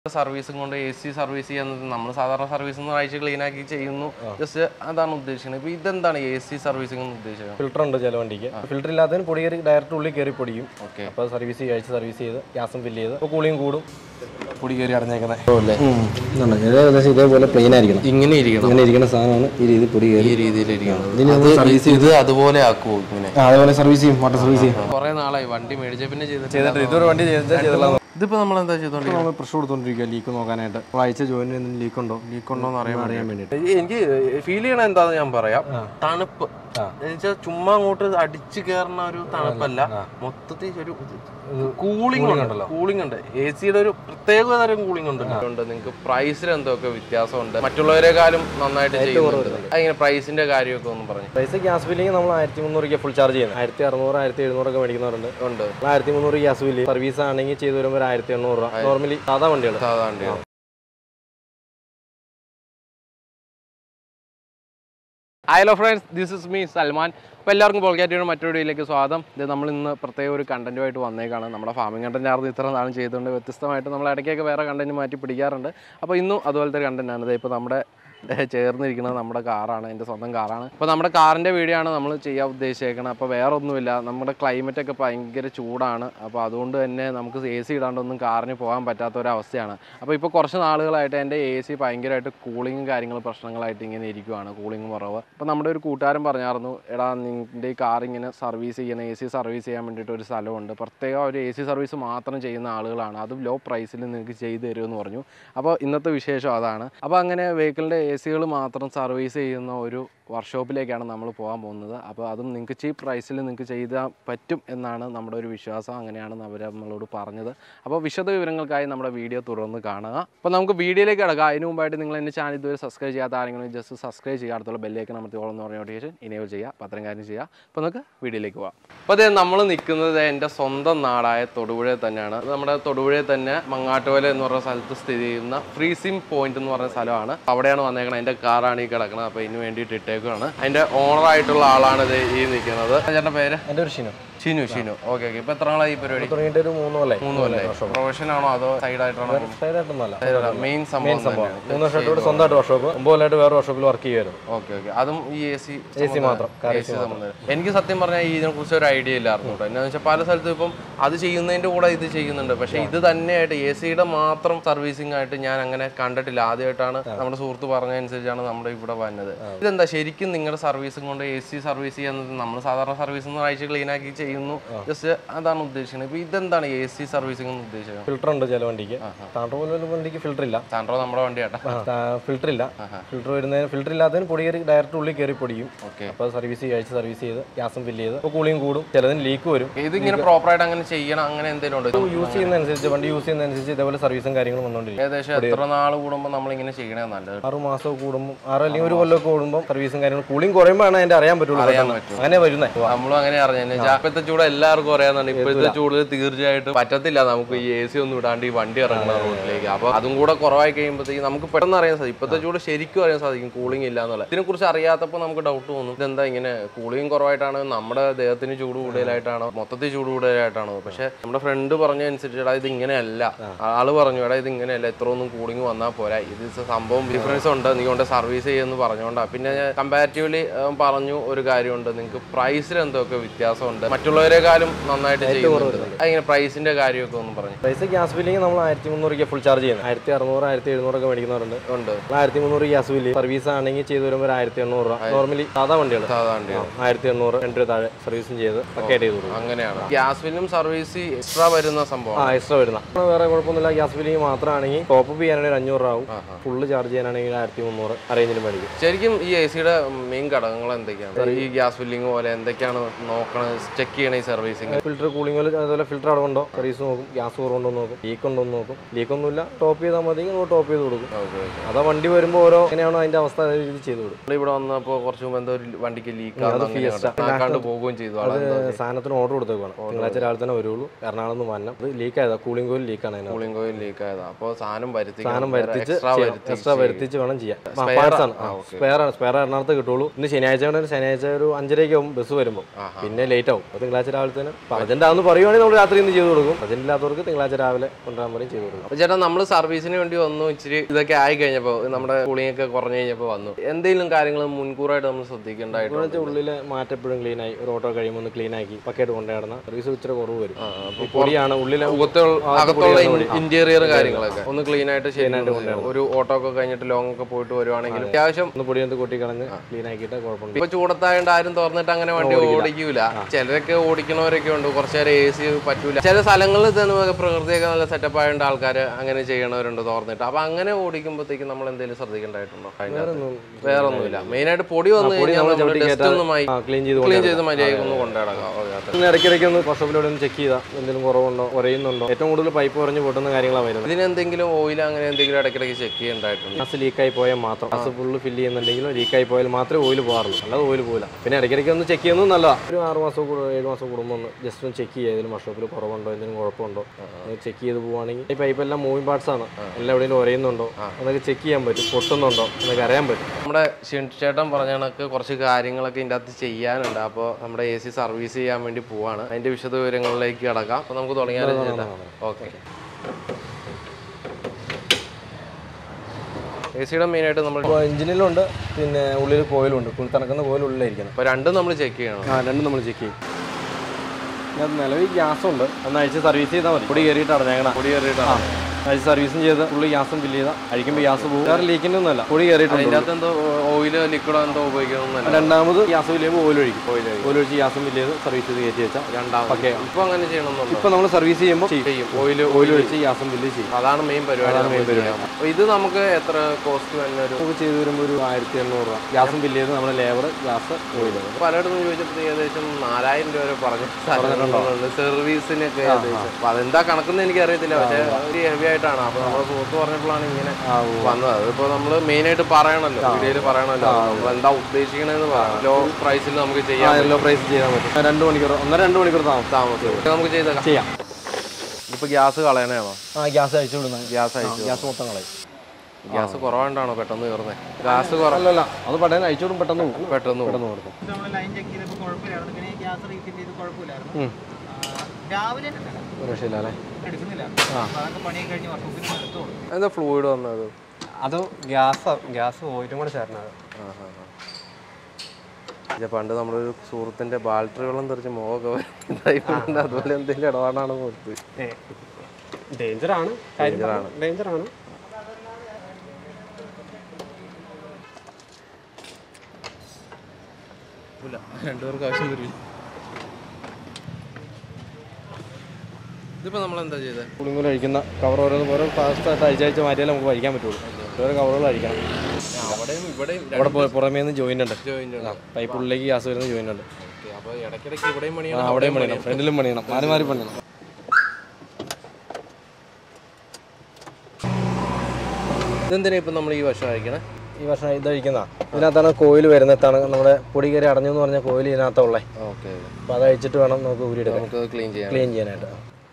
സർവീസും കൊണ്ട് A C service ചെയ്യുന്നത് നമ്മൾ സാധാരണ സർവീസ് എന്ന് ആഴ്ച ക്ലീൻ ആക്കി ചെയ്യുന്നു ജസ്റ്റ് അതാണ് ഉദ്ദേശിക്കുന്നത് ഇപ്പൊ ഇതെന്താണ് എ സി സർവീസിംഗ് എന്ന് ഉദ്ദേശിക്കുന്നത് ഫിൽറ്റർ ഉണ്ട് ചില വണ്ടിക്ക് ഫിൽറ്റർ ഇല്ലാത്തതിന് പൊടി കയറി ഡയറക്റ്റ് ഉള്ളിൽ കയറി പൊടിയും ഓക്കെ അപ്പോൾ സർവീസ് ചെയ്ത് അഴിച്ച് സർവീസ് ചെയ്ത് ഗ്യാസും ഫില്ല് ചെയ്ത് അപ്പോൾ കൂളിയും കൂടും പൊടി കയറി അടഞ്ഞേക്കുന്നത് ഏകദേശം ഇതേപോലെ പ്ലെയിൻ ആയിരിക്കണം ഇങ്ങനെ ഇരിക്കണം ഇങ്ങനെ ഇരിക്കുന്ന സാധനമാണ് ഈ രീതി പൊടി കയറി ഈ രീതിയിലിരിക്കണം അത് ഇത് അതുപോലെ ആക്കുമോ ഇങ്ങനെ അതേപോലെ സർവീസ് ചെയ്യും വാട്ടർ സർവീസ് ചെയ്യും കുറെ നാളായി വണ്ടി മേടിച്ച പിന്നെ ചെയ്തിട്ട് ചെയ്തിട്ട് ഇതൊരു വണ്ടി ചെയ്തിട്ട് ചെയ്തിട്ടുള്ള ഇതിപ്പോ നമ്മൾ എന്താ ചെയ്തോണ്ടിരിക്കുന്നത് നമ്മൾ പ്രഷർ കൊടുത്തോണ്ടിരിക്കുക ലീക്ക് നോക്കാനായിട്ട് നമ്മൾ അയച്ച ജോയിന് എന്തെങ്കിലും ലീക്ക് ഉണ്ടോ ലീക്ക് ഉണ്ടോ എന്ന് അറിയാൻ അറിയാൻ വേണ്ടിയിട്ട് എനിക്ക് ഫീൽ ചെയ്യണ എന്താന്ന് ഞാൻ പറയാം തണുപ്പ് എന്നുവെച്ചാൽ ചുമ്മാ അങ്ങോട്ട് അടിച്ചു കയറുന്ന ഒരു തണുപ്പല്ല മൊത്തത്തിൽ ഒരു കൂളിംഗ് ഉണ്ടല്ലോ കൂളിംഗ് ഉണ്ട് എ സിയുടെ ഒരു പ്രത്യേക തരം കൂളിംഗ് ഉണ്ട് നിങ്ങൾക്ക് പ്രൈസിൽ എന്തൊക്കെ വ്യത്യാസമുണ്ട് മറ്റുള്ളവരെക്കാളും നന്നായിട്ട് ചെയ്യുന്നുണ്ട് അതിങ്ങനെ പ്രൈസിന്റെ കാര്യമൊക്കെ ഒന്ന് പറഞ്ഞു പ്രൈസ് ഗ്യാസ് ബില്ലിങ് നമ്മൾ ആയിരത്തി മുന്നൂറ് ഫുൾ ചാർജ് ചെയ്യുന്നത് ആയിരത്തി അറുന്നൂറ് ആയിരത്തി എഴുന്നൂറൊക്കെ മേടിക്കുന്നവരുണ്ട് ഉണ്ട് നമ്മൾ ആയിരത്തി മുന്നൂറ് ഗ്യാസ് ബില്ല് സർവീസ് ആണെങ്കിൽ ചെയ്തു വരുമ്പോൾ ഒരു ആയിരത്തി എണ്ണൂറ് രൂപ നോർമലി സാധാ വണ്ടികൾ സാധാരണ hello friends this is me Salman അപ്പോൾ എല്ലാവർക്കും പോൾക്കാറ്റിയുടെ മറ്റൊരു വീഡിയോയിലേക്ക് സ്വാഗതം ഇത് നമ്മൾ ഇന്ന് പ്രത്യേക ഒരു കണ്ടന്റുമായിട്ട് വന്നേക്കാണ് നമ്മുടെ ഫാമിംഗ് കണ്ടന്റ് ആയിരുന്നു ഇത്ര നാളും ചെയ്തുകൊണ്ട് വ്യത്യസ്തമായിട്ട് നമ്മൾ ഇടയ്ക്കൊക്കെ വേറെ കണ്ടന്റ് മാറ്റി പിടിക്കാറുണ്ട് അപ്പോൾ ഇന്നും അതുപോലത്തെ ഒരു കണ്ടന്റ് ആണ് ഇപ്പോൾ നമ്മുടെ ചേർന്നിരിക്കുന്നത് നമ്മുടെ കാറാണ് എൻ്റെ സ്വന്തം കാറാണ് അപ്പോൾ നമ്മുടെ കാറിൻ്റെ വീഡിയോ ആണ് നമ്മൾ ചെയ്യാൻ ഉദ്ദേശിച്ചേക്കുന്നത് അപ്പോൾ വേറെ ഒന്നുമില്ല നമ്മുടെ ക്ലൈമറ്റ് ഒക്കെ ഭയങ്കര ചൂടാണ് അപ്പോൾ അതുകൊണ്ട് തന്നെ നമുക്ക് എ സി ഇടാണ്ടൊന്നും കാറിന് പോകാൻ പറ്റാത്ത ഒരു അവസ്ഥയാണ് അപ്പോൾ ഇപ്പോൾ കുറച്ച് നാളുകളായിട്ട് എൻ്റെ എ സി ഭയങ്കരമായിട്ട് കൂളിങ്ങും കാര്യങ്ങളും പ്രശ്നങ്ങളായിട്ട് ഇങ്ങനെ ഇരിക്കുവാണ് കൂളിംഗ് കുറവ് അപ്പോൾ നമ്മുടെ ഒരു കൂട്ടുകാരൻ പറഞ്ഞായിരുന്നു എടാ നിൻ്റെ ഈ കാർ ഇങ്ങനെ സർവീസ് ചെയ്യണം എ സി സർവീസ് ചെയ്യാൻ വേണ്ടിയിട്ട് ഒരു സ്ഥലമുണ്ട് പ്രത്യേകം ഒരു എ സി സർവീസ് മാത്രം ചെയ്യുന്ന ആളുകളാണ് അതും ലോ പ്രൈസിൽ നിങ്ങൾക്ക് ചെയ്തു തരുമെന്ന് പറഞ്ഞു അപ്പോൾ ഇന്നത്തെ വിശേഷം അതാണ് അപ്പോൾ അങ്ങനെ വെഹിക്കിളിൻ്റെ എ സികൾ മാത്രം സർവീസ് ചെയ്യുന്ന ഒരു വർക്ക്ഷോപ്പിലേക്കാണ് നമ്മൾ പോകാൻ പോകുന്നത് അപ്പോൾ അതും നിങ്ങൾക്ക് ചീപ്പ് പ്രൈസിൽ നിങ്ങൾക്ക് ചെയ്താൽ പറ്റും എന്നാണ് നമ്മുടെ ഒരു വിശ്വാസം അങ്ങനെയാണ് അവർ നമ്മളോട് പറഞ്ഞത് അപ്പോൾ വിശദ വിവരങ്ങൾക്കായി നമ്മുടെ വീഡിയോ തുടർന്ന് കാണുക അപ്പോൾ നമുക്ക് വീഡിയോയിലേക്ക് കിടക്കാം അതിന് മുമ്പായിട്ട് നിങ്ങൾ എൻ്റെ ചാനൽ ഇതുവരെ സബ്സ്ക്രൈബ് ചെയ്യാത്ത ആരെങ്കിലും ജസ്റ്റ് സബ്സ്ക്രൈബ് ചെയ്യുക അടുത്തുള്ള ബെല്ലേക്ക് നമ്മൾ ഓളം പറഞ്ഞ നോട്ടിഫിക്കേഷൻ ഇനേബിൾ ചെയ്യുക അപ്പോൾ അത്രയും കാര്യം ചെയ്യുക അപ്പോൾ നമുക്ക് വീഡിയോയിലേക്ക് പോകാം അപ്പോൾ അതെ നമ്മൾ നിൽക്കുന്നത് എൻ്റെ സ്വന്തം നാടായ തൊടുപുഴയിൽ തന്നെയാണ് അത് നമ്മുടെ തൊടുപുഴയിൽ തന്നെ മങ്ങാട്ടുവല എന്ന് പറഞ്ഞ സ്ഥലത്ത് സ്ഥിതി ചെയ്യുന്ന ഫ്രീസിംഗ് പോയിന്റ് എന്ന് പറഞ്ഞ സ്ഥലമാണ് അവിടെയാണ് വന്നേക്കണത് എൻ്റെ കാറാണ് ഈ കിടക്കുന്നത് അപ്പോൾ ഇതിന് വേണ്ടിയിട്ട് ഇട്ടേക്കുവാണ് അതിൻ്റെ ഓണറായിട്ടുള്ള ആളാണ് ഇത് ഈ നിൽക്കുന്നത് ചേട്ടൻ്റെ പേര് എൻ്റെ ഒരു ഷിനോ ഷിനു ഷിനു ഓക്കെ ഓക്കെ ഇപ്പൊ എത്ര നാളായി ഈ പരിപാടി തുടങ്ങിയിട്ട് ഒരു മൂന്ന് കൊല്ലേ മൂന്ന് കൊല്ലേ പ്രൊഫഷൻ ആണോ അതോ സൈഡ് ആയിട്ടാണോ സൈഡായിട്ടൊന്നുമല്ല മെയിൻ സംഭവം സംഭവം മൂന്ന് വർഷമായിട്ട് ഇവിടെ സ്വന്തമായിട്ട് വർക്ക്ഷോപ്പ് ഒമ്പത് കൊല്ലമായിട്ട് വേറെ വർക്ക്ഷോപ്പിൽ വർക്ക് ചെയ്യുമായിരുന്നു ഓക്കെ ഓക്കെ അതും ഈ എ സി എ സി മാത്രം കാർ AC സംബന്ധം. എനിക്ക് സത്യം പറഞ്ഞാൽ ഇതിനെ കുറിച്ച് ഒരു ഐഡിയ ഇല്ലായിരുന്നു കേട്ടോ എന്നാന്ന് വെച്ചാൽ പല സ്ഥലത്തും ഇപ്പം അത് ചെയ്യുന്നതിന്റെ കൂടെ ഇത് ചെയ്യുന്നുണ്ട് പക്ഷെ ഇത് തന്നെയായിട്ട് എ സിയുടെ മാത്രം സർവീസിംഗ് ആയിട്ട് ഞാൻ അങ്ങനെ കണ്ടിട്ടില്ല ആദ്യമായിട്ടാണ് നമ്മുടെ സുഹൃത്ത് പറഞ്ഞതനുസരിച്ചാണ് നമ്മുടെ ഇവിടെ വന്നത് ഇതെന്താ ശരിക്കും നിങ്ങളുടെ സർവീസും കൊണ്ട് എ സി സർവീസ് ചെയ്യുന്നത് നമ്മൾ സാധാരണ സർവീസ് എന്ന് ആഴ്ച ക്ലീൻ ആക്കി ചെയ്യുന്നു ജസ്റ്റ് അതാണ് ഉദ്ദേശിക്കുന്നത് ഇപ്പൊ ഇതെന്താണ് എ സി സർവീസിംഗ് എന്ന് ഉദ്ദേശിക്കുന്നത് ഫിൽറ്റർ ഉണ്ട് ചില വണ്ടിക്ക് താണ്ടോ പോലെ വണ്ടിക്ക് ഫിൽറ്റർ ഇല്ല സാൻഡ്രോ നമ്മുടെ വണ്ടിയാട്ടാ ഫിൽറ്റർ ഇല്ല ഫിൽറ്റർ വരുന്നതിന് ഫിൽറ്റർ ഇല്ലാത്തതിന് പൊടി കയറി ഡയറക്റ്റ് ഉള്ളിൽ കയറി പൊടിയും ഓക്കെ അപ്പോൾ സർവീസ് ചെയ്ത് അഴിച്ച് സർവീസ് ചെയ്ത് ഗ്യാസും ഫില്ല് ചെയ്ത് അപ്പോൾ കൂളിയും കൂടും ചിലതിന് ലീക്ക് വരും ഇത് ഇങ്ങനെ പ്രോപ്പറായിട്ട് അങ്ങനെ ചെയ്യണം അങ്ങനെ എന്തെങ്കിലും ഉണ്ടോ യൂസ് ചെയ്യുന്നതനുസരിച്ച് വണ്ടി യൂസ് ചെയ്യുന്നതനുസരിച്ച് ഇതേപോലെ സർവീസും കാര്യങ്ങളും വന്നുകൊണ്ടിരിക്കും ഏകദേശം എത്ര നാൾ കൂടുമ്പോൾ നമ്മൾ ഇങ്ങനെ ചെയ്യണേ നല്ലത് ആറ് മാസം കൂടുമ്പോൾ ആറ് അല്ലെങ്കിൽ ഒരു കൊല്ലമൊക്കെ കൂടുമ്പോൾ സർവീസും കാര്യങ്ങളും കൂളിയും കുറയുമ്പോഴാണ് അതിന്റെ അറിയാൻ പറ്റുള്ളൂ അറിയാൻ പെട്ടെന്ന്. പറ്റും അങ്ങനെ വരുന്നത് നമ്മളും അങ്ങനെ അറിഞ്ഞു ഇപ്പോഴത്തെ ചൂട് എല്ലാവർക്കും അറിയാന്നുണ്ട് ഇപ്പോഴത്തെ ചൂടിൽ തീർച്ചയായിട്ടും പറ്റത്തില്ല നമുക്ക് ഈ എ സി ഒന്നും ഇടാണ്ട് ഈ വണ്ടി ഇറങ്ങുന്ന റോഡിലേക്ക് അപ്പൊ അതും കൂടെ കുറവായി കഴിയുമ്പോഴത്തേക്ക് നമുക്ക് പെട്ടെന്ന് അറിയാൻ സാധിക്കും ഇപ്പോഴത്തെ ചൂട് ശരിക്കും അറിയാൻ സാധിക്കും കൂളിംഗ് ഇല്ല എന്നുള്ളത് ഇതിനെ കുറിച്ച് അറിയാത്തപ്പോൾ നമുക്ക് ഡൗട്ട് തോന്നും ഇതെന്താ ഇങ്ങനെ കൂളിംഗ് കുറവായിട്ടാണ് നമ്മുടെ ദേഹത്തിന് ചൂട് കൂടുതലായിട്ടാണോ മൊത്തത്തിൽ ചൂട് കൂടുതലായിട്ടാണോ പക്ഷെ നമ്മുടെ ഫ്രണ്ട് പറഞ്ഞ അനുസരിച്ച് എടാ ഇത് ഇങ്ങനെയല്ല ആള് പറഞ്ഞു എടാ ഇത് ഇങ്ങനെയല്ല ഇത്ര ഒന്നും കൂളിംഗ് വന്നാൽ പോരാ ഇത് സംഭവം ഡിഫറൻസ് ഉണ്ട് നീ കൊണ്ട് സർവീസ് ചെയ്യുമെന്ന് പറഞ്ഞുകൊണ്ടാ പിന്നെ കമ്പാരിറ്റീവ്ലി പറഞ്ഞു ഒരു കാര്യമുണ്ട് നിങ്ങൾക്ക് പ്രൈസിൽ എന്തൊക്കെ വ്യത്യാസമുണ്ട് മറ്റുള്ളവരെക്കാളും നന്നായിട്ട് ചെയ്യുന്നുണ്ട് അതിങ്ങനെ പ്രൈസിന്റെ കാര്യമൊക്കെ ഒന്ന് പറഞ്ഞു പ്രൈസ് ഗ്യാസ് ബില്ലിങ് നമ്മൾ ആയിരത്തി മുന്നൂറ് ഫുൾ ചാർജ് ചെയ്യുന്നത് ആയിരത്തി അറുന്നൂറ് ആയിരത്തി എഴുന്നൂറൊക്കെ മേടിക്കുന്നവരുണ്ട് ഉണ്ട് നമ്മൾ ആയിരത്തി മുന്നൂറ് ഗ്യാസ് ബില്ല് സർവീസ് ആണെങ്കിൽ ചെയ്തു വരുമ്പോൾ ഒരു ആയിരത്തി എണ്ണൂറ് രൂപ നോർമലി സാധാ വണ്ടികൾ സാധാരണ ആയിരത്തി എണ്ണൂറ് രണ്ട് രൂപ താഴെ സർവീസും ചെയ്ത് ഒക്കെ ചെയ്ത് കൊടുക്കും അങ്ങനെയാണ് ഗ്യാസ് ബില്ലും സർവീസ് എക്സ്ട്രാ വരുന്ന സംഭവം ആ എക്സ്ട്രാ വരുന്ന നമ്മൾ വേറെ കുഴപ്പമൊന്നുമില്ല ഗ്യാസ് ബില്ലിങ് മാത്രമാണെങ്കിൽ ടോപ്പ് ചെയ്യാനാണെങ്കിൽ ഒരു അഞ്ഞൂറ് രൂപ ആവും ഫുള്ള് ചാർജ് ചെയ്യാനാണെങ്കിൽ ആയിരത്തി മുന്നൂറ് അറേഞ്ചിന് മേടിക്കും ശരിക്കും ഈ എ സിയുടെ മെയിൻ ഘടകങ്ങൾ എന്തൊക്കെയാണ് ഈ ഗ്യാസ് ഫില്ലിംഗ് പോലെ എന്തൊക്കെയാണ് നോക്കണത് ചെക്ക് ചെയ്യണ ഈ സർവീസിങ് ഫിൽറ്റർ കൂളിംഗ് അതുപോലെ ഫിൽറ്റർ അടവുണ്ടോ സർവീസ് നോക്കും ഗ്യാസ് കുറവുണ്ടോ എന്ന് നോക്കും ലീക്ക് ഉണ്ടോ എന്ന് നോക്കും ലീക്ക് ഒന്നുമില്ല ടോപ്പ് ചെയ്താൽ മതി നമ്മൾ ടോപ്പ് ചെയ്ത് കൊടുക്കും ഓക്കെ ഓക്കെ അതാ വണ്ടി വരുമ്പോൾ ഓരോ എങ്ങനെയാണോ അതിന്റെ അവസ്ഥ അതേ രീതിയിൽ ചെയ്ത് കൊടുക്കും നമ്മൾ ഇവിടെ വന്നപ്പോൾ കുറച്ച് മുമ്പ് എന്തോ ഒരു വണ്ടിക്ക് ലീക്ക് ആക്കാണ്ട് പോവുകയും ചെയ്തു ആള് എന്തോ സാധനത്തിന് ഓർഡർ കൊടുത്തേക്കാണ് തിങ്കളാഴ്ച രാവിലെ തന്നെ വരുള്ളൂ എറണാകുളം നിന്ന് വരണം ഇത് ലീക്ക് ആയതാ കൂളിംഗ് കോയിൽ ലീക്കാണ് അതിനകത്ത് കൂളിംഗ് കോയിൽ ലീക്ക് ആയതാ അപ്പോൾ സാധനം വരുത്തി സാധനം വരുത്തിച്ച് എക്സ്ട്രാ ചെയ്യണം. വരുത്തി എക്സ്ട്രാ വരുത്തിച്ച് വേണം ചെയ്യാൻ പാർട്സ് ആണ് സ്പെയർ ആണ് സ്പെയർ എറണാകുളത്ത് കിട്ടുള്ളൂ ഇന്ന് ശനിയാഴ്ച കൊണ്ട് ശനിയാഴ്ച ഒരു അഞ്ചരയ്ക്ക് ആവും ബസ് വരുമ്പോൾ പിന്നെ ലേറ്റ് ആവും തിങ്കളാഴ്ച രാവിലെ തന്നെ അർജന്റ് ആണെന്ന് പറയുവാണെങ്കിൽ നമ്മൾ രാത്രി ഇന്ന് ചെയ്ത് കൊടുക്കും അർജന്റ് ഇല്ലാത്തവർക്ക് തിങ്കളാഴ്ച രാവിലെ കൊണ്ടുവരാൻ പറയും ചെയ്ത് കൊടുക്കും അപ്പൊ ചേട്ടാ നമ്മൾ സർവീസിന് വേണ്ടി വന്നു ഇച്ചിരി ഇതൊക്കെ ആയി കഴിഞ്ഞപ്പോൾ നമ്മുടെ കൂളിംഗ് ഒക്കെ കുറഞ്ഞു കഴിഞ്ഞപ്പോൾ വന്നു എന്തെങ്കിലും കാര്യങ്ങൾ മുൻകൂറായിട്ട് നമ്മൾ ശ്രദ്ധിക്കേണ്ടതായിട്ടുണ്ട് വെച്ചാൽ ഉള്ളിലെ മാറ്റെപ്പോഴും ക്ലീൻ ആയി ഒരു ഓട്ടോ കഴിയുമ്പോൾ ഒന്ന് ക്ലീൻ ആക്കി പക്കറ്റ് കൊണ്ടുനടന്ന സർവീസ് ഇച്ചിരി കുറവ് വരും ഈ പൊടിയാണ് ഉള്ളിലെ അകത്തുള്ള അകത്തുള്ള ഇന്റീരിയർ കാര്യങ്ങളൊക്കെ ഒന്ന് ക്ലീൻ ആയിട്ട് ചെയ്യാനായിട്ട് ഒരു ഓട്ടോ ഒക്കെ കഴിഞ്ഞിട്ട് ലോങ് ഒക്കെ പോയിട്ട് വരുവാണെങ്കിൽ അത്യാവശ്യം ഒന്ന് പൊടിയൊന്ന് കൊട്ടി കളഞ്ഞ് ക്ലീൻ ആക്കിയിട്ട് കുഴപ്പമില്ല ഇപ്പൊ ചൂടത്തായോണ്ട് ആരും തുറന്നിട്ട് അങ്ങനെ വണ്ടി ഓടിക്കൂല ചിലരൊക്കെ ഓടിക്കണവരൊക്കെ ഉണ്ട് കുറച്ചു നേരം എ സി പറ്റൂല ചില സ്ഥലങ്ങളിൽ തന്നെ പ്രകൃതിയൊക്കെ നല്ല സെറ്റപ്പ് ആയതുകൊണ്ട് ആൾക്കാർ അങ്ങനെ ചെയ്യണവരുണ്ട് തുറന്നിട്ട് അപ്പൊ അങ്ങനെ ഓടിക്കുമ്പോഴത്തേക്കും നമ്മൾ എന്തെങ്കിലും ശ്രദ്ധിക്കേണ്ടതായിട്ടുണ്ടോ അതിനകത്ത് വേറെ ഒന്നുമില്ല മെയിൻ ആയിട്ട് പൊടി വന്നു കഴിഞ്ഞാൽ നമ്മൾ ജസ്റ്റ് ഒന്ന് മൈ ക്ലീൻ ചെയ്ത് ക്ലീൻ ചെയ്ത് മര്യാദയ്ക്ക് ഒന്ന് കൊണ്ടുനടക്കാം അതിനകത്ത്. ഒന്ന് ഇടയ്ക്കിടയ്ക്ക് ഒന്ന് വർഷോപ്പിലൂടെ ഒന്ന് ചെക്ക് ചെയ്താൽ എന്തെങ്കിലും കുറവുണ്ടോ കുറയുന്നുണ്ടോ ഏറ്റവും കൂടുതൽ പൈപ്പ് കുറഞ്ഞ് പൊട്ടുന്ന കാര്യങ്ങളാണ് വരുന്നത് ഇതിനെന്തെങ്കിലും ഓയിൽ അങ്ങനെ എന്തെങ്കിലും ഇടയ്ക്കിടയ്ക്ക് ചെക്ക് ചെയ്യേണ്ടതായിട്ടുണ്ട് ഗ്യാസ് ലീക്കായി പോയാൽ മാത്രം ഗ്യാസ് ഫുള്ള് ഫില്ല് ചെയ്യുന്നുണ്ടെങ്കിലും ലീക്കായി പോയാൽ മാത്രമേ ഓയിൽ പോകാറുള്ളൂ അല്ലാതെ ഓയിൽ പോകില്ല പിന്നെ ഇടയ്ക്കിടയ്ക്ക് ഒന്ന് ചെക്ക് ചെയ്യുന്നത് നല്ലതാണ് ഒരു ആറ് മാസം കൂടും ഏഴ് മാസം കൂടുമ്പോൾ ഒന്ന് ജസ്റ്റ് ഒന്ന് ചെക്ക് ചെയ്യുക ഏതെങ്കിലും വർഷോപ്പിൽ കുറവുണ്ടോ എന്തെങ്കിലും കുഴപ്പമുണ്ടോ ചെക്ക് ചെയ്ത് പോവുകയാണെങ്കിൽ ഈ പൈപ്പ് എല്ലാം മൂവിങ് പാർട്സ് ആണ് എല്ലാം എവിടെയെങ്കിലും ഒരയുന്നുണ്ടോ അതൊക്കെ ചെക്ക് ചെയ്യാൻ പറ്റും പൊട്ടുന്നുണ്ടോ എന്നൊക്കെ അറിയാൻ പറ്റും നമ്മുടെ ചേട്ടൻ പറഞ്ഞ കണക്ക് കുറച്ച് കാര്യങ്ങളൊക്കെ ഇതിൻ്റെ അകത്ത് ചെയ്യാനുണ്ട് അപ്പോൾ നമ്മുടെ എ സി സർവീസ് ചെയ്യാൻ വേണ്ടി പോവാണ് അതിന്റെ വിശദ വിവരങ്ങളിലേക്ക് കിടക്കാം അപ്പോൾ നമുക്ക് തുടങ്ങിയാലോ ചേട്ടാ ഓക്കെ എ സിയുടെ മെയിനായിട്ട് നമ്മൾ അപ്പോൾ എഞ്ചിനിലുണ്ട് പിന്നെ ഉള്ളിൽ കോയിലുണ്ട് കുളിത്തണക്കുന്ന കോയിൽ ഉള്ളിലായിരിക്കണം ഇപ്പോൾ രണ്ടും നമ്മൾ ചെക്ക് ചെയ്യണം ആ രണ്ടും നമ്മൾ ചെക്ക് ചെയ്യും ഇതിനകത്ത് നിലവിൽ ഗ്യാസ് ഉണ്ട് ഒന്ന് അഴിച്ച് സർവീസ് ചെയ്താൽ മതി പൊടി കയറിയിട്ട് അടഞ്ഞേക്കണം പൊടി കയറിയിട്ടാണ് അഴിച്ച് സർവീസും ചെയ്ത് ഫുള്ള് ഗ്യാസും ഫില്ല് ചെയ്താൽ അഴിക്കുമ്പോൾ ഗ്യാസ് പോകും വേറെ ലീക്കിൻ്റെ ഒന്നുമല്ല പൊടി കയറിയിട്ടുണ്ട് അതിൻ്റെ അകത്ത് എന്തോ ഓയിലോ ലിക്വിഡോ എന്തോ ഉപയോഗിക്കണമെന്നല്ല രണ്ടാമത് ഗ്യാസ് ഫില്ല് ചെയ്യുമ്പോൾ ഓയിൽ ഒഴിക്കും ഓയിൽ ഒഴിച്ച് ഗ്യാസും ഫില്ല് ചെയ്ത് സർവീസ് ചെയ്ത് കയറ്റി വെച്ചാൽ രണ്ടാമത് ഓക്കെ ഇപ്പോൾ അങ്ങനെ ചെയ്യണമെന്നുണ്ടോ ഇപ്പം നമ്മൾ സർവീസ് ചെയ്യുമ്പോൾ ചെയ്യും ചെയ്യും ഓയിൽ ഓയിൽ ഒഴിച്ച് ഗ്യാസും ഫില്ല് ചെയ്യും അതാണ് മെയിൻ പരിപാടി മെയിൻ പരിപാടി അപ്പോൾ ഇത് നമുക്ക് എത്ര കോസ്റ്റ് വരുന്ന ഒരു നമുക്ക് ചെയ്ത് വരുമ്പോൾ ഒരു ആയിരത്തി എണ്ണൂറ് രൂപ ഗ്യാസും ഫില്ല് ചെയ്ത് നമ്മുടെ ലേബർ ഗ്യാസ് ഓയിൽ പലയിടത്തും ചോദിച്ചപ്പോൾ ഏകദേശം നാലായിരം രൂപ വരെ പറഞ്ഞു സ്ഥലങ്ങളുണ്ട് സർവീസിനൊക്കെ ഏകദേശം അപ്പൊ അതെന്താ കണക്കെന്ന് എനിക്ക് അറിയത്തില്ല പക്ഷേ ഒരു ഹെവി ആയിട്ടാണ് അപ്പൊ നമ്മുടെ സുഹൃത്ത് പറഞ്ഞപ്പോഴാണ് ഇങ്ങനെ വന്നത് അതിപ്പോ നമ്മള് മെയിൻ ആയിട്ട് പറയണല്ലോ വീഡിയോയിൽ പറയണല്ലോ നമ്മൾ എന്താ ഉദ്ദേശിക്കണെന്ന് പറയാം ലോ പ്രൈസിൽ നമുക്ക് ചെയ്യാം ലോ പ്രൈസ് ചെയ്യാൻ പറ്റും രണ്ട് മണിക്കൂർ ഒന്നര രണ്ട് മണിക്കൂർ താമസം താമസം നമുക്ക് ചെയ്തേക്കാം ചെയ്യാം ഇപ്പൊ ഗ്യാസ് കളയണയാണോ ആ ഗ്യാസ് അഴിച്ചു വിടുന്നത് ഗ്യാസ് അയച്ചു ഗ്യാസ് മൊത്തം കളയും ഗ്യാസ് കുറവാണ്ടാണോ പെട്ടെന്ന് കയറുന്നത് ഗ്യാസ് കുറ അല്ലല്ല അത് പെട്ടെന്ന് അഴിച്ചു വിടും പെട്ടെന്ന് പോകും പെട്ടെന്ന് പോകും. പെട്ടെന്ന് കൊടുക്കും നമ്മൾ ലൈൻ ചെക്ക് ചെയ്തപ്പോൾ കുഴപ്പമില്ലായിരുന്നു പിന്നെ ഗ്യാസ് റീഫിൽ ചെയ്ത് കുഴപ്പമില്ലായിരുന്നു ആ, രാവിലെ ഒരു രക്ഷയില്ല അല്ലേ എടുക്കുന്നില്ല അപ്പൊ അതൊക്കെ പണിയൊക്കെ കഴിഞ്ഞ് വർഷോപ്പിന് എടുത്തു കൊടുക്കും എന്താ ഫ്ലൂയിഡ് വന്നത് അത് ഗ്യാസ് ഗ്യാസ് ഓയിലും കൂടെ ചേർന്നത് ആ, ആ, ആ. ഇത് പണ്ട് നമ്മളൊരു സുഹൃത്തിന്റെ ബാറ്ററി വെള്ളം തെറിച്ച് മുഖമൊക്കെ ഇതായിട്ടുണ്ട് അതുപോലെ എന്തെങ്കിലും ഇടപാടാണ് കൊടുത്ത് ഡേഞ്ചറാണ് ഡേഞ്ചറാണ് രണ്ടുപേർക്ക് ആവശ്യം വരില്ല ഇതിപ്പോ നമ്മൾ എന്താ ചെയ്തത് കൂളിംഗ് അഴിക്കുന്ന കവർ ഓരോന്ന് ഓരോ ഫാസ്റ്റായിട്ട് അഴിച്ചഴിച്ച് മാറ്റിയാലേ നമുക്ക് അഴിക്കാൻ പറ്റുള്ളൂ ഓരോ കവറുകൾ അഴിക്കണം അവിടെയും ഇവിടെയും അവിടെ പു- പുറമേ നിന്ന് ജോയിൻ്റ് ഉണ്ട് ജോയിന്റ് ഉണ്ട് പൈപ്പ് ഉള്ളിലേക്ക് ഗ്യാസ് വരുന്ന ജോയിൻ്റ് ഉണ്ട് ഓക്കെ അപ്പൊ ഇടയ്ക്കിടയ്ക്ക് ഇവിടെയും ആ, പണിയാണ് അവിടെയും പണിയണം ഫ്രണ്ടിലും പണിയണം മാറി മാറി പണിയണം ഇതെന്തിനാ ഇപ്പൊ നമ്മൾ ഈ വശം അയക്കണേ ഈ വർഷം ഇത് അഴിക്കുന്ന ഇതിനകത്താണ് കോയിൽ വരുന്നതാണ് നമ്മുടെ പൊടി കയറി അടഞ്ഞു എന്ന് പറഞ്ഞ കോയിൽ ഇതിനകത്തുള്ളത് ഓക്കെ അപ്പോൾ അത് അഴിച്ചിട്ട് വേണം നമുക്ക് ഊരിയെടുക്കാൻ നമുക്ക് ക്ലീൻ ചെയ്യാം ക്ലീൻ ചെയ്യാനായിട്ട്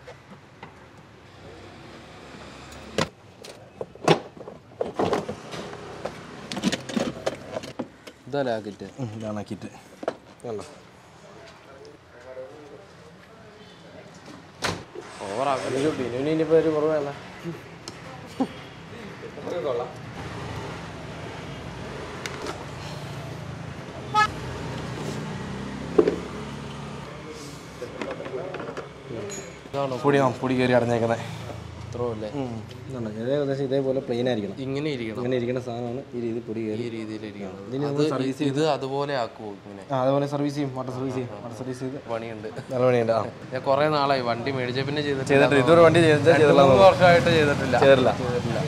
ഇതല്ലേ കിറ്റ് ഇതാണ് കിറ്റ് കണ്ടോ ഓവറാക്കി ബിനുവിന് ഇനിയിപ്പോൾ ഒരു കുറവല്ല ഇതാണോ പൊടി ആ പൊടി കയറി അടഞ്ഞേക്കുന്നത് ഇത്രല്ലേ ഇതുണ്ട് ഇത് ഏകദേശം ഇതേപോലെ പ്ലെയിൻ ആയിരിക്കണം ഇങ്ങനെ ഇരിക്കണം ഇങ്ങനെ ഇരിക്കുന്ന സാധനമാണ് ഈ രീതി പൊടി കയറി ഈ രീതിയിലിരിക്കണം അത് ഇത് അതുപോലെ ആക്കുമോ ഇങ്ങനെ ആ അതുപോലെ സർവീസ് ചെയ്യും വാട്ടർ സർവീസ് ചെയ്യും വാട്ടർ സർവീസ് ചെയ്ത് പണിയുണ്ട് നല്ല പണിയുണ്ട് ആ ഞാൻ കുറെ നാളായി വണ്ടി മേടിച്ച പിന്നെ ചെയ്തിട്ടില്ല ചെയ്തിട്ട് ഇതൊരു വണ്ടി ചെയ്തിട്ട് രണ്ട് ചെയ്തില്ല മൂന്ന് വർഷമായിട്ട് ചെയ്തിട്ടില്ല ചെയ്തിട്ടില്ല ചെയ്തിട്ടില്ല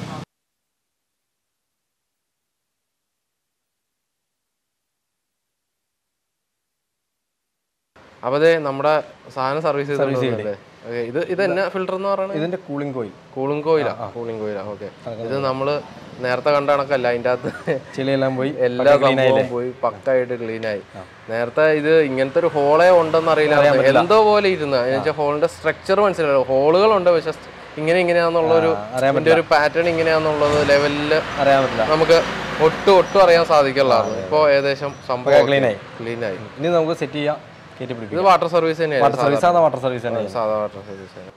അപ്പൊ അതെ നമ്മുടെ സാധനം സർവീസ് ചെയ്തിട്ടുണ്ടല്ലേ ഓക്കെ ഇത് ഇത് എന്നാ ഫിൽറ്റർ എന്ന് പറയുന്നത് ഇതിന്റെ കൂളിംഗ് കോയിൽ കൂളിംഗ് കോയിലാ കൂളിംഗ് കോയിലാ ഓക്കെ ഇത് നമ്മള് നേരത്തെ കണ്ട കണക്കല്ല അതിന്റെ അകത്ത് ചെളിയെല്ലാം പോയി എല്ലാ സംഭവവും പോയി പക്കായിട്ട് ക്ലീൻ ആയി നേരത്തെ ഇത് ഇങ്ങനത്തെ ഒരു ഹോളേ ഉണ്ടെന്ന് അറിയില്ല എന്തോ പോലെ ഇരുന്ന് എന്നുവെച്ചാൽ ഹോളിന്റെ സ്ട്രക്ചർ മനസ്സിലായോ ഹോളുകളുണ്ട് പക്ഷെ ഇങ്ങനെ ഇങ്ങനെയാന്നുള്ള ഒരു അറിയാൻ ഇതിന്റെ ഒരു പാറ്റേൺ ഇങ്ങനെയാന്നുള്ളത് ലെവലില് അറിയാൻ പറ്റില്ല നമുക്ക് ഒട്ടും ഒട്ടും അറിയാൻ സാധിക്കില്ലായിരുന്നു ഇപ്പൊ ഏകദേശം സംഭവം clean ആയി. ക്ലീൻ ആയി ഇനി നമുക്ക് സെറ്റ് ചെയ്യാം കയറ്റി ഇത് പിടിപ്പിക്കാം വാട്ടർ സർവീസ് വാട്ടർ തന്നെയാണ് സർവീസ് ആണ് വാട്ടർ സർവീസ് തന്നെ സാധാ വാട്ടർ സർവീസ് തന്നെ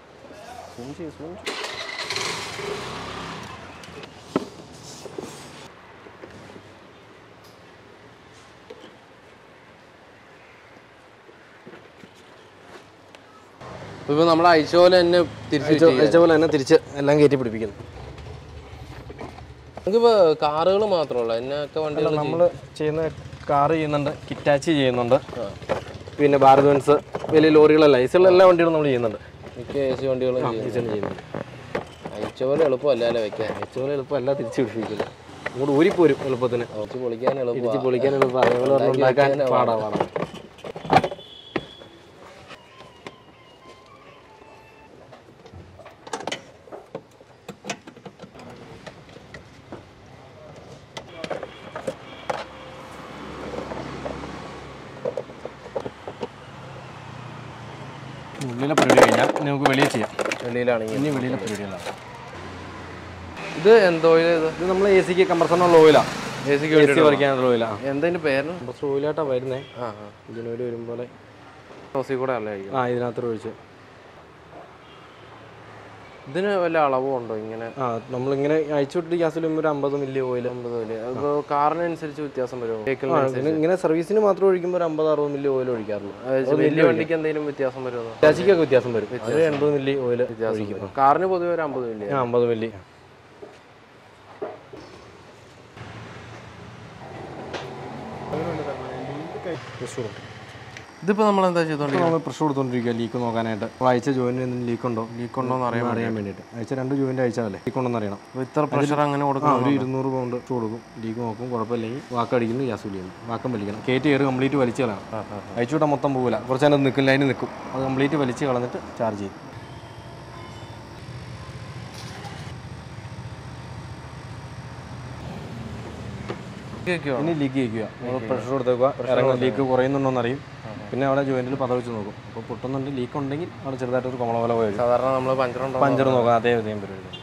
ഇപ്പൊ നമ്മൾ അയച്ച പോലെ തന്നെ തിരിച്ചു വെച്ച പോലെ തന്നെ തിരിച്ച് എല്ലാം കയറ്റി പിടിപ്പിക്കുന്നു നമുക്കിപ്പോ കാറുകൾ മാത്രമല്ല എന്നൊക്കെ വണ്ടികൾ നമ്മൾ ചെയ്യുന്ന കാർ ചെയ്യുന്നുണ്ട് കിറ്റാച്ചി ചെയ്യുന്നുണ്ട് പിന്നെ ഭാരത് ബെൻസ് വലിയ ലോറികളല്ല ഐസുള്ള എല്ലാ വണ്ടികളും നമ്മൾ ചെയ്യുന്നുണ്ട് മിക്ക എ സി വണ്ടികളും ഐസുകൾ ചെയ്യുന്നുണ്ട് അയച്ച പോലെ എളുപ്പമല്ല അല്ലേ വെക്കാൻ ഐച്ച പോലെ എളുപ്പം എല്ലാം തിരിച്ച് പിടിപ്പിക്കില്ല ഇങ്ങോട്ട് ഊരിപ്പോരും എളുപ്പത്തിന് കുറച്ച് പൊളിക്കാൻ തിരിച്ച് എളുപ്പമാണ് പൊളിക്കാൻ എളുപ്പം അതേപോലെ ഒരെണ്ണം ഉണ്ടാക്കാൻ പാടാ പാടാ ഉള്ളിലെ പരിപാടി കഴിഞ്ഞാൽ ഇനി നമുക്ക് വെളിയിൽ ചെയ്യാം വെളിയിലാണെങ്കിൽ ഇനി വെളിയിലെ പരിപാടികളാണ് ഇത് എന്തോ ഇത് ഇത് നമ്മൾ എ സിക്ക് കംപ്രസറിനുള്ള ഓയിലാണ് എ സിക്ക് എ സി വരയ്ക്കാനുള്ള ഓയിലാണ് എന്തതിന്റെ പേര് കംപ്രസർ ഓയിലായിട്ടാണ് വരുന്നത് ആ ആ ഇതിനൊരു വരും പോലെ ഓസി കൂടെ അല്ലേ ആയിരിക്കും. ആ ഇതിനകത്ത് ഒഴിച്ച് ഇതിന് വല്ല അളവും ഉണ്ടോ ഇങ്ങനെ ആ നമ്മളിങ്ങനെ അയച്ചു വിട്ടിട്ട് ഗ്യാസിൽ ഒരു അമ്പത് മില്ലി ഓയിൽ അമ്പത് വലിയ അപ്പോൾ കാറിനനുസരിച്ച് വ്യത്യാസം വരുമോ ആ, വെഹിക്കിളിന് ഇങ്ങനെ- ഇങ്ങനെ സർവീസിന് മാത്രം ഒഴിക്കുമ്പോൾ ഒരു അമ്പത് അറുപത് മില്ലി ഓയിൽ ഒഴിക്കാറുള്ളൂ വലിയ വണ്ടിക്ക് എന്തെങ്കിലും വ്യത്യാസം വരുമോ ടാച്ചിക്കൊക്കെ വ്യത്യാസം വരും ഒരു എൺപത് മില്ലി ഓയിൽ ഒഴിക്കും കാറിന് പൊതുവെ ഒരു അമ്പത് വലിയ ആ അമ്പത് മില്ലി ഇതിപ്പോ നമ്മൾ എന്താ ചെയ്തോണ്ടിരിക്കുന്നത് നമ്മൾ പ്രഷർ കൊടുത്തോണ്ടിരിക്കുക ലീക്ക് നോക്കാനായിട്ട് നമ്മൾ അയച്ച ജോയിന്റ് എന്തെങ്കിലും ലീക്ക് ഉണ്ടോ ലീക്ക് ഉണ്ടോ എന്ന് അറിയാൻ അറിയാൻ വേണ്ടിയിട്ട് അയച്ച രണ്ട് ജോയിന്റ് അയച്ചാലേ ലീക്ക് ഉണ്ടോ എന്ന് അറിയണം അപ്പൊ ഇത്ര പ്രഷർ അങ്ങനെ ആ കൊടുക്കണം ഒരു ഇരുന്നൂറ് പൗണ്ട് ഇട്ട് കൊടുക്കും ലീക്ക് നോക്കും കുഴപ്പമില്ലെങ്കിൽ വാക്കടിക്കുന്നു ഗ്യാസ് വലിക്കുന്നു വാക്കം വലിക്കണം കയറ്റി കയറി കംപ്ലീറ്റ് വലിച്ച് കളയണം അയച്ചു വിട്ടാൽ മൊത്തം പോകില്ല കുറച്ച് നേരം നിൽക്കും ലൈനിൽ നിൽക്കും അത് കംപ്ലീറ്റ് വലിച്ച് കളഞ്ഞിട്ട് ചാർജ് ചെയ്യും ഇനി ലീക്ക് ചെയ്യിക്കുക നമ്മൾ പ്രഷർ കൊടുത്തേക്കുക ഇറങ്ങുന്ന ലീക്ക് കുറയുന്നുണ്ടോ എന്നറിയും പിന്നെ അവിടെ ജോയിന്റിൽ പത വെച്ച് നോക്കും അപ്പോൾ പൊട്ടുന്നുണ്ട് ലീക്ക് ഉണ്ടെങ്കിൽ അവിടെ ചെറുതായിട്ടൊരു കുമള പോലെ പോയി സാധാരണ നമ്മൾ പഞ്ചറുണ്ടോ പഞ്ചർ നോക്കാം അതേ വിധം പരിപാടി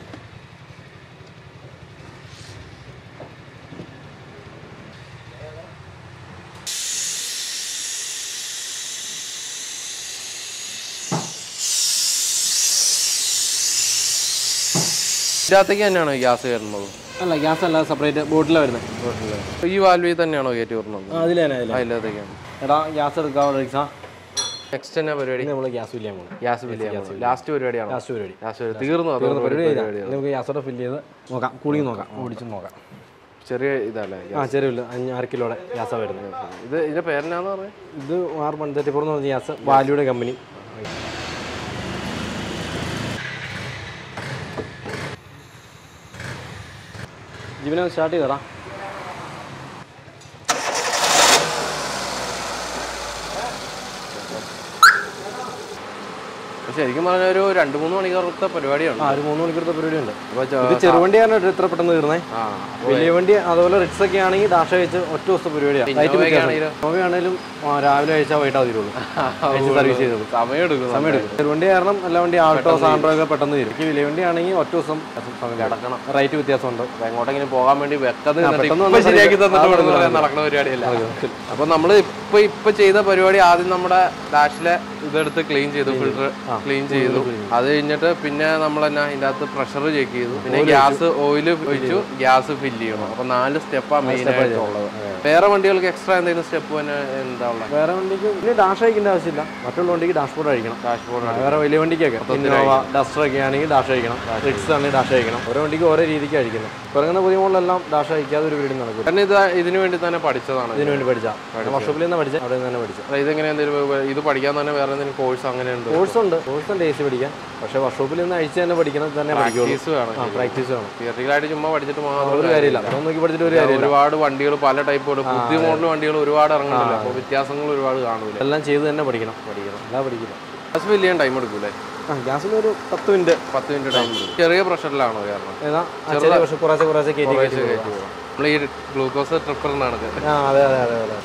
ഇതിനകത്തേക്ക് തന്നെയാണോ ഗ്യാസ് കയറുന്നത് അല്ല ഗ്യാസ് അല്ല സെപ്പറേറ്റ് ബോട്ടിലാണ് വരുന്നത് അപ്പൊ ഈ വാൽവിൽ തന്നെയാണോ കയറ്റി വരുന്നത് അതിൽ തന്നെ അതിൽ അതിലത്തേക്കാണ് എടാ ഗ്യാസ് എടുക്കാം റിക്സാ നെക്സ്റ്റ് എന്നാ പരിപാടി നമ്മൾ ഗ്യാസ് ഫില്ല് ചെയ്യാൻ പോകും ഗ്യാസ് ബില്ല് ലാസ്റ്റ് പരിപാടിയാണോ ലാസ്റ്റ് പരിപാടി ലാസ്റ്റ് തീർന്നു അത് പരിപാടി കഴിഞ്ഞാൽ നമുക്ക് ഗ്യാസോടെ ഫില്ല് ചെയ്ത് നോക്കാം കൂളിങ് നോക്കാം ഓടിച്ചും നോക്കാം ചെറിയ ഇതല്ലേ ആ ചെറിയില്ല അഞ്ച് അര കിലോയുടെ ഗ്യാസാണ് വരുന്നത് ഇത് ഇതിന്റെ പേരെന്നാന്ന് പറഞ്ഞത് ഇത് ആറ് വൺ തേർട്ടി ഫോർ എന്ന് പറഞ്ഞ ഗ്യാസ് വാല്യൂടെ കമ്പനി ജീവനെ സ്റ്റാർട്ട് ചെയ്തടാ പക്ഷെ ശരിക്കും പറഞ്ഞ ഒരു രണ്ട് മൂന്ന് മണിക്കൂറത്തെ പരിപാടിയാണ് ആ ഒരു മൂന്ന് മണിക്കൂറത്തെ പരിപാടി ഉണ്ട് അപ്പൊ ച- ഇത് ചെറുവണ്ടിയാണ് ഇത്ര പെട്ടെന്ന് തീർന്നേ ആ വലിയ വണ്ടി അതുപോലെ റിക്സ് ഒക്കെ ആണെങ്കിൽ ഡാഷ വെച്ച് ഒറ്റ ദിവസത്തെ പരിപാടിയാണ് ഇന്നോവയൊക്കെ ആണെങ്കിലോ? ഇന്നോവയാണേലും ആ, രാവിലെ കഴിച്ചാൽ വൈകിട്ടാ തീരുള്ളൂ അയച്ച് സർവീസ് ചെയ്തോളൂ സമയം എടുക്കും സമയം എടുക്കും ചെറുവണ്ടി കാരണം എല്ലാ വണ്ടി ആൾട്ടോ സാൻഡ്രോ ഒക്കെ പെട്ടെന്ന് തീരും ഈ വലിയ വണ്ടി ആണെങ്കിൽ ഒറ്റ ദിവസം കിടക്കണം റേറ്റ് വ്യത്യാസമുണ്ട് അപ്പൊ എങ്ങോട്ടെങ്കിലും പോകാൻ വേണ്ടി വെക്കത് പെട്ടെന്ന് ഇപ്പൊ വന്ന് ശരിയാക്കി ആ, തന്നിട്ട് ഇവിടെ പെട്ടെന്ന് പറയാൻ നടക്കുന്ന പരിപാടിയല്ല അപ്പൊ നമ്മൾ ഇപ്പൊ ഇപ്പൊ ചെയ്ത പരിപാടി ആദ്യം നമ്മുടെ ഡാഷിലെ ഇതെടുത്ത് ക്ലീൻ ചെയ്തു ഫിൽറ്റർ ക്ലീൻ ചെയ്തു അത് കഴിഞ്ഞിട്ട് പിന്നെ നമ്മൾ എന്നാ ഇതിന്റെ അകത്ത് പ്രഷർ ചെക്ക് ചെയ്തു പിന്നെ ഗ്യാസ് ഓയിൽ ഒഴിച്ചു ഗ്യാസ് ഫില്ല് ചെയ്യണം അപ്പൊ നാല് സ്റ്റെപ്പാണ് മെയിൻ ആയിട്ടുള്ളത് വേറെ വണ്ടികൾക്ക് എക്സ്ട്രാ എന്തെങ്കിലും സ്റ്റെപ്പ് തന്നെ എന്താ ഉള്ളത് വേറെ വണ്ടിക്ക് ഇനി ഡാഷ് അയക്കേണ്ട ആവശ്യമില്ല മറ്റുള്ള വണ്ടിക്ക് ഡാഷ്ബോർഡ് അഴിക്കണം ഡാഷ്ബോർഡ് വേറെ വലിയ വണ്ടിക്കൊക്കെ ഇന്നോവ ഡസ്റ്റർ ഒക്കെ ആണെങ്കിൽ ഡാഷ് അയക്കണം റിക്സ് ആണെങ്കിൽ ഡാഷ് അയക്കണം ഓരോ വണ്ടിക്ക് ഓരോ രീതിക്ക് അഴിക്കണം കുറങ്ങുന്ന പുതിയ മോളിലെല്ലാം ഡാഷ് അയക്കാതെ ഒരു വീട് നടക്കും കാരണം ഇത് ഇതിനു വേണ്ടി തന്നെ പഠിച്ചതാണ് ഇതിനു വേണ്ടി പഠിച്ചാൽ വർഷോപ്പിൽ നിന്ന് പഠിച്ച അവിടെ നിന്ന് തന്നെ പഠിച്ച അല്ല, ഇതെങ്ങനെ എന്തെങ്കിലും ഇത് പഠിക്കാൻ തന്നെ വേറെ എന്തെങ്കിലും കോഴ്സ് അങ്ങനെ ഉണ്ട് കോഴ്സ് ഉണ്ട് കോഴ്സ് ഉണ്ട് എ സി പഠിക്കാൻ പക്ഷേ വർഷോപ്പിൽ നിന്ന് അഴിച്ച് തന്നെ പഠിക്കണം തന്നെ പഠിക്കുള്ളൂ ഫീസ് വേണം ആ പ്രാക്ടീസ് വേണം തിയറിക്കലായിട്ട് ചുമ്മാ പഠിച്ചിട്ട് മാത്രം ഒരു കാര്യമില്ല അതൊന്നും നോക്കി പഠിച്ചിട്ട് ഒരു കാര്യമില്ല ഒരുപാട് വണ്ടികൾ പല ടൈപ്പുകൾ പുതിയ മോഡൽ വണ്ടികൾ ഒരുപാട് ഇറങ്ങുന്നുണ്ടല്ലോ അപ്പോൾ വ്യത്യാസങ്ങൾ ഒരുപാട് കാണൂല എല്ലാം ചെയ്ത് തന്നെ പഠിക്കണം പഠിക്കണം അല്ലാതെ പഠിക്കില്ല ഗ്യാസ് ഫില്ല് ചെയ്യാൻ ടൈം എടുക്കൂലേ ആ ഗ്യാസിന് ഒരു പത്ത് മിനിറ്റ് പത്ത് മിനിറ്റ് ടൈം എടുക്കും ചെറിയ പ്രഷറിലാണോ കാരണം ഏതാ ആ ചെറിയ പക്ഷേ കുറേശ്ശെ കുറേശ്ശെ കയറ്റി കയറ്റി കയറ്റി വിടും. നമ്മൾ ഈ ഗ്ലൂക്കോസ് ട്രിപ്പറിനാണ് ആ അതെ അതെ അതെ അതെ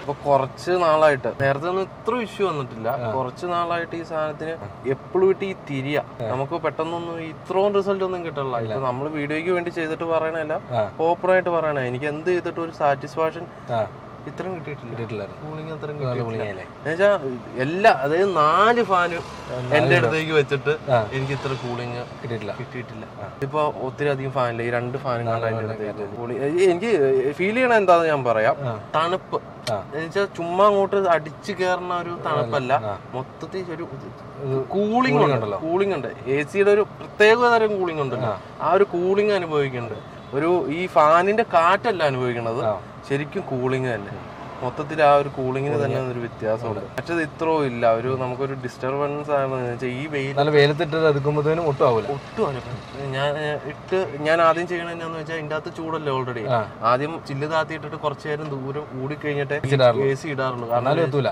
അപ്പൊ കുറച്ച് നാളായിട്ട് നേരത്തെ ഒന്നും ഇത്ര ഇഷ്യൂ വന്നിട്ടില്ല കുറച്ച് നാളായിട്ട് ഈ സാധനത്തിന് എപ്പോഴും ഇട്ട് ഈ തിരിയ നമുക്ക് പെട്ടെന്നൊന്നും ഇത്രയും റിസൾട്ട് ഒന്നും കിട്ടില്ല ഇപ്പൊ നമ്മൾ വീഡിയോയ്ക്ക് വേണ്ടി ചെയ്തിട്ട് പറയണല്ല ആ. ഓപ്പണായിട്ട് പറയണ എനിക്ക് എന്ത് ചെയ്തിട്ട് ഒരു സാറ്റിസ്ഫാക്ഷൻ ആ ഇത്രയും കിട്ടിയിട്ടില്ല കിട്ടിയിട്ടില്ലായിരുന്നു കൂളിംഗ് അത്രയും നല്ല കിട്ടിയിട്ടില്ല ഗുളികയല്ലേ എന്നുവെച്ചാ എല്ലാ അതായത് നാല് ഫാനും എന്റെ അടുത്തേക്ക് വെച്ചിട്ട് ആ. എനിക്ക് ഇത്ര കൂളിംഗ് കിട്ടിയിട്ടില്ല കിട്ടിയിട്ടില്ല ഇപ്പൊ ഒത്തിരി അധികം ഫാനില്ല ഈ രണ്ട് ഫാനും കൊണ്ട് അതിന്റെ അടുത്തേക്ക് കൂളി- ഏ, എനിക്ക് ഫീൽ ചെയ്യണ എന്താന്ന് ഞാൻ പറയാം ആ. തണുപ്പ് ആ. എന്നുവെച്ചാൽ ചുമ്മാ അങ്ങോട്ട് അടിച്ചു കയറുന്ന ഒരു തണുപ്പല്ല ആ. മൊത്തത്തിൽ ഒരു ഇത് കൂളിംഗ് cooling ഉണ്ടല്ലോ കൂളിംഗ് ഉണ്ട് എ സിയുടെ ഒരു പ്രത്യേക തരം കൂളിംഗ് ഉണ്ടല്ലോ ആ ഒരു കൂളിംഗ് അനുഭവിക്കുന്നുണ്ട് ഒരു ഈ ഫാനിന്റെ കാറ്റല്ല അനുഭവിക്കുന്നത് ആ. ശരിക്കും കൂളിംഗ് തന്നെ മൊത്തത്തിൽ ആ ഒരു കൂളിങ്ങിന് തന്നെ ഒരു വ്യത്യാസമുണ്ട് മറ്റത് ഇത്രയും ഇല്ല ഒരു നമുക്കൊരു ഡിസ്റ്റർബൻസ് ആണ് വെച്ചാൽ ഈ വെയിൽ നല്ല വെയിലത്തിട്ട് എടുക്കുമ്പോഴത്തേനും ഒട്ടും ആവൂല ഒട്ടും അനുഭവം ഞാൻ ഏഹ്, ഇട്ട് ഞാൻ ആദ്യം ചെയ്യണത് എന്നാന്ന് വെച്ചാൽ ഇതിന്റെ അകത്ത് ചൂടല്ലേ ഓൾറെഡി ആ. ആദ്യം ചില്ല് താത്തി ഇട്ടിട്ട് കുറച്ച് നേരം ദൂരം കൂടി കഴിഞ്ഞിട്ട് ഇടാറുള്ളൂ. എ സി ഇടാറുള്ളൂ കാരണം എന്നാലും എത്തൂല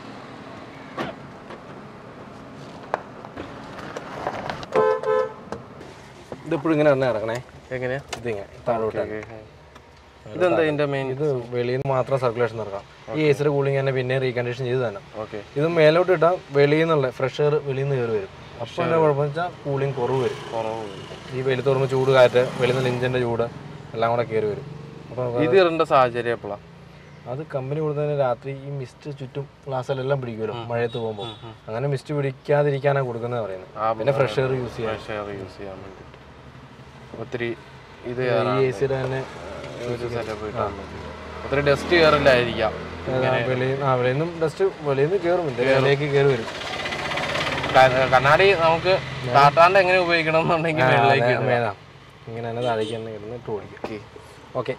ഇതിപ്പോഴും ഇങ്ങനെ തന്നെ കിടക്കണേ എങ്ങനെയാ ഇതിങ്ങനെ താഴോട്ട് ഇതെന്താ ഇതിന്റെ മെയിൻ ഇത് വെളിയിൽ നിന്ന് മാത്രം സർക്കുലേഷൻ നടക്കാം ഈ എ സിയുടെ കൂളിംഗ് തന്നെ പിന്നെ റീകണ്ടീഷൻ ചെയ്ത് തന്നെ ഓക്കെ ഇത് മേലോട്ട് ഇട്ടാൽ വെളിയിൽ നിന്നുള്ള ഫ്രഷ് എയർ വെളിയിൽ നിന്ന് കയറി വരും അപ്പോൾ എന്താ കുഴപ്പമെന്ന് വെച്ചാൽ കൂളിംഗ് കുറവ് വരും കുറവ് ഈ വെയിലത്ത് വരുമ്പോൾ ചൂട് കാറ്റ് വെളിയിൽ നിന്ന് ഇഞ്ചിൻ്റെ ചൂട് എല്ലാം കൂടെ കയറി വരും അപ്പോൾ ഇത് ഇടേണ്ട സാഹചര്യം എപ്പോഴാ അത് കമ്പനി കൊടുത്തതിന് രാത്രി ഈ മിസ്റ്റ് ചുറ്റും ഗ്ലാസ്സിലെല്ലാം പിടിക്കുമല്ലോ മഴയത്ത് പോകുമ്പോൾ അങ്ങനെ മിസ്റ്റ് പിടിക്കാതിരിക്കാനാണ് കൊടുക്കുന്നത് പറയുന്നത് ആ, പിന്നെ ഫ്രഷ് എയർ യൂസ് ചെയ്യാം ഷെയർ യൂസ് ചെയ്യാൻ വേണ്ടിട്ട് ഒത്തിരി ഇത് ഈ എ സിയുടെ തന്നെ ഒരു സെറ്റപ്പ് കിട്ടാൻ വേണ്ടി ഒത്തിരി ഡസ്റ്റ് കയറില്ലായിരിക്കാം വെളിയിൽ ആ വെളിയിൽ നിന്നും ഡസ്റ്റ് വെളിയിൽ നിന്ന് കയറും ഇതിൻ്റെ മേലേക്ക് കയറി വരും ക- കണ്ണാടി നമുക്ക് കാട്ടാണ്ട് എങ്ങനെ ഉപയോഗിക്കണം എന്നുണ്ടെങ്കിൽ വെള്ളയിലേക്ക് ഇടുക. മേതാ ഇങ്ങനെ തന്നെ താഴേക്ക് തന്നെ ഇടുന്ന് ഇട്ട് ഓടിക്കും ഓക്കെ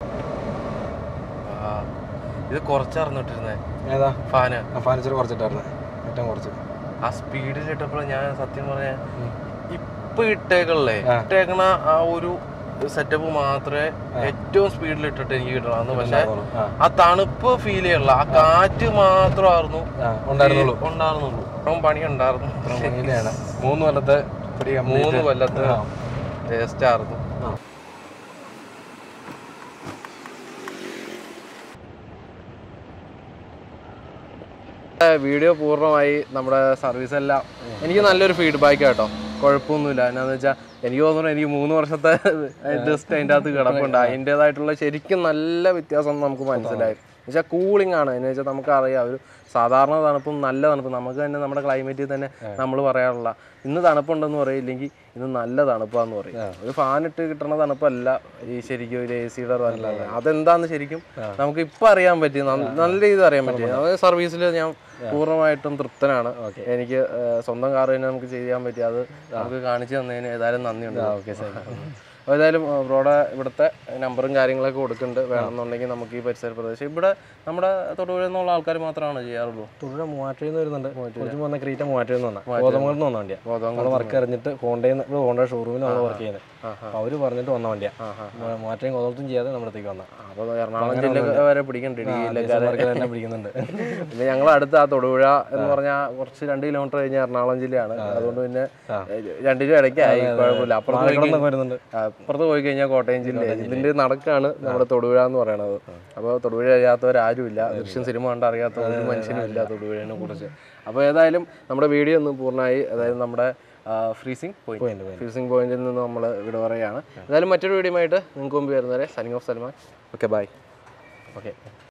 ആ. ഇത് കുറച്ചറിഞ്ഞിട്ടിരുന്നേ ഏതാ ഫാന് ആ ഫർണിച്ചർ കുറച്ചിട്ടായിരുന്നു ഏറ്റവും കുറച്ച് ആ സ്പീഡിൽ ഇട്ടപ്പോൾ ഞാൻ സത്യം പറഞ്ഞ ഇപ്പൊ ഇട്ടേക്കല്ലേ ആ. ഇട്ടേക്കണ ആ ഒരു സെറ്റപ്പ് മാത്രമേ ഏറ്റവും സ്പീഡിൽ ഇട്ടിട്ട് എനിക്ക് കിട്ടണം പക്ഷെ ആ ആ തണുപ്പ് ഫീൽ ചെയ്യണില്ല ആ കാറ്റ് മാത്രമായിരുന്നു ആ ഉണ്ടായിരുന്നുള്ളൂ ഉണ്ടായിരുന്നുള്ളൂ അത്രയും പണി ഉണ്ടായിരുന്നു ഭംഗിയിലാണ് മൂന്ന് കൊല്ലത്തെ പിടി complete. മൂന്ന് കൊല്ലത്ത് ആ. ടേസ്റ്റ് ആയിരുന്നു ആ. വീഡിയോ പൂർണ്ണമായി നമ്മുടെ സർവീസ് എല്ലാം എനിക്ക് നല്ലൊരു ഫീഡ്ബാക്ക് കേട്ടോ കുഴപ്പമൊന്നുമില്ല എന്നാന്ന് വെച്ചാൽ എനിക്ക് തോന്നുന്നു എനിക്ക് മൂന്ന് വർഷത്തെ ജസ്റ്റ് അതിൻ്റെ അകത്ത് കിടപ്പുണ്ട് അതിൻ്റെതായിട്ടുള്ള ശരിക്കും നല്ല വ്യത്യാസം നമുക്ക് മനസ്സിലായി എന്നുവെച്ചാൽ കൂളിംഗ് ആണ് എന്ന് വെച്ചാൽ നമുക്കറിയാം ഒരു സാധാരണ തണുപ്പും നല്ല തണുപ്പും നമുക്ക് തന്നെ നമ്മുടെ ക്ലൈമറ്റിൽ തന്നെ നമ്മൾ പറയാറുള്ള ഇന്ന് തണുപ്പുണ്ടെന്ന് പറയില്ലെങ്കിൽ ഇന്ന് നല്ല തണുപ്പാന്ന് പറയും ഒരു ഫാൻ ഇട്ട് കിട്ടുന്ന തണുപ്പല്ല ഈ ശരിക്കും ഒരു എ സിയുടെ തണുപ്പ് അതെന്താന്ന് ശരിക്കും നമുക്ക് ഇപ്പൊ അറിയാൻ പറ്റി നന്ന- നല്ല രീതിയിൽ അറിയാൻ പറ്റി അത് സർവീസിൽ ഞാൻ പൂർണ്ണമായിട്ടും തൃപ്തനാണ് എനിക്ക് ഏഹ്, സ്വന്തം കാർ തന്നെ നമുക്ക് ചെയ്യാൻ പറ്റി അത് നമുക്ക് കാണിച്ചു തന്നതിന് ഏതായാലും നന്ദിയുണ്ട് ഓക്കെ സാർ അപ്പോൾ ഏതായാലും ഏഹ്, ബ്രോയുടെ ഇവിടുത്തെ നമ്പറും കാര്യങ്ങളൊക്കെ കൊടുക്കുന്നുണ്ട് വേണമെന്നുണ്ടെങ്കിൽ നമുക്ക് ഈ പരിസര പ്രദേശം ഇവിടെ നമ്മുടെ തൊടുപുഴയിൽ നിന്നുള്ള ആൾക്കാർ മാത്രമാണ് ചെയ്യാറുള്ളൂ തൊടുപുഴ മൂവാറ്റുപുഴയിൽ നിന്ന് വരുന്നുണ്ട് കുറച്ച് വന്ന ക്രീറ്റ മൂവാറ്റുപുഴയിൽ നിന്ന് വന്ന കോതമംഗലത്ത് നിന്ന് വന്ന വണ്ടിയാണ് ബോധം നമ്മൾ വർക്ക് അറിഞ്ഞിട്ട് ഹോണ്ടയിൽ നിന്ന് ഹോണ്ട ഷോറൂമിൽ നമ്മൾ വർക്ക് ചെയ്യുന്നത് ആഹാ. അപ്പോൾ അവർ പറഞ്ഞിട്ട് വന്ന വണ്ടിയാണ് മൂവാറ്റുപുഴയും കോതമംഗലത്തും ചെയ്യാതെ നമ്മുടെ അടുത്തേക്ക് വന്ന അപ്പോൾ എറണാകുളം ജില്ല വരെ പിടിക്കണ്ട ഈ ജില്ലക്കാരെ മാർക്ക് തന്നെ പിടിക്കുന്നുണ്ട് പിന്നെ ഞങ്ങൾ അടുത്ത് ആ തൊടുപുഴ എന്ന് പറഞ്ഞാൽ കുറച്ച് രണ്ട് കിലോമീറ്റർ കഴിഞ്ഞ എറണാകുളം ജില്ലയാണ് അതുകൊണ്ട് പിന്നെ രണ്ടിലും ഇടയ്ക്കായി കുഴപ്പമില്ല അപ്പുറത്ത് പോയി മലക്കടന്നൊക്കെ വരുന്നുണ്ട് ആ, അപ്പുറത്ത് പോയി കഴിഞ്ഞാൽ കോട്ടയം ജില്ല ഇതിന്റെ നടക്കാണ് നമ്മുടെ തൊടുപുഴ എന്ന് പറയുന്നത് അപ്പോൾ തൊടുപുഴ അറിയാത്തവരാരുമില്ല ദൃശ്യം സിനിമ കണ്ട് അറിയാത്ത ഒരു മനുഷ്യനും ഇല്ല തൊടുപുഴയെ കുറിച്ച് അപ്പോൾ ഏതായാലും നമ്മുടെ വീഡിയോ ഒന്ന് പൂർണ്ണമായി അതായത് നമ്മുടെ ഫ്രീസിംഗ് പോയിന്റ് പോയിന്റ് ഫ്രീസിംഗ് പോയിന്റിൽ നിന്ന് നമ്മൾ ഇവിടെ പറയുകയാണ് ഏതായാലും മറ്റൊരു വീഡിയോ ആയിട്ട് നിങ്ങൾക്ക് മുമ്പ് വരുന്നവരെ signing off Salman okay bye okay